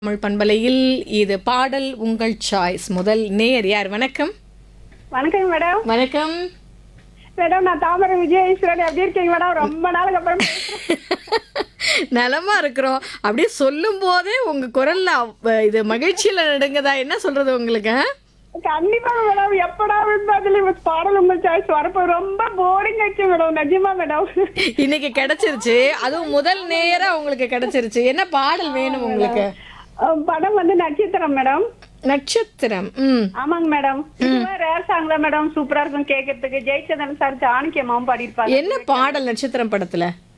தமிழ் பண்பலையில் இது பாடல் உங்கள் சாய்ஸ் முதல் நேர் யார் வணக்கம் வணக்கம் மேடம் வணக்கம் மேடம் நான் தாமரை விஜயேஸ்வரன் எப்படி இருக்கீங்க மேடம் ரொம்ப நாளுக்கு அப்புறம் நலமா இருக்கிறோம் அப்படியே சொல்லும் போதே உங்க குரல்ல அவ்- இது மகிழ்ச்சியில நடுங்குதா என்ன சொல்றது உங்களுக்கு ஆ? கண்டிப்பா மேடம் எப்படா பதில் பாடல் உங்கள் சாய்ஸ் வரப்போ ரொம்ப போரிங் ஆச்சு மேடம் நிஜமா மேடம் இன்னைக்கு கிடைச்சிருச்சு அதுவும் முதல் நேரா உங்களுக்கு கிடைச்சிருச்சு என்ன பாடல் வேணும் உங்களுக்கு அஹ் படம் வந்து நட்சத்திரம் மேடம் நட்சத்திரம் ம் ஆமாங்க மேடம் ரேர் சாங் தான் மேடம் சூப்பரா இருக்கும் கேட்கறதுக்கு ஜெயச்சந்திரன் சார் ஜானகி அம்மாவும் பாடியிருப்பாங்க என்ன பாடல் நட்சத்திரம் படத்துல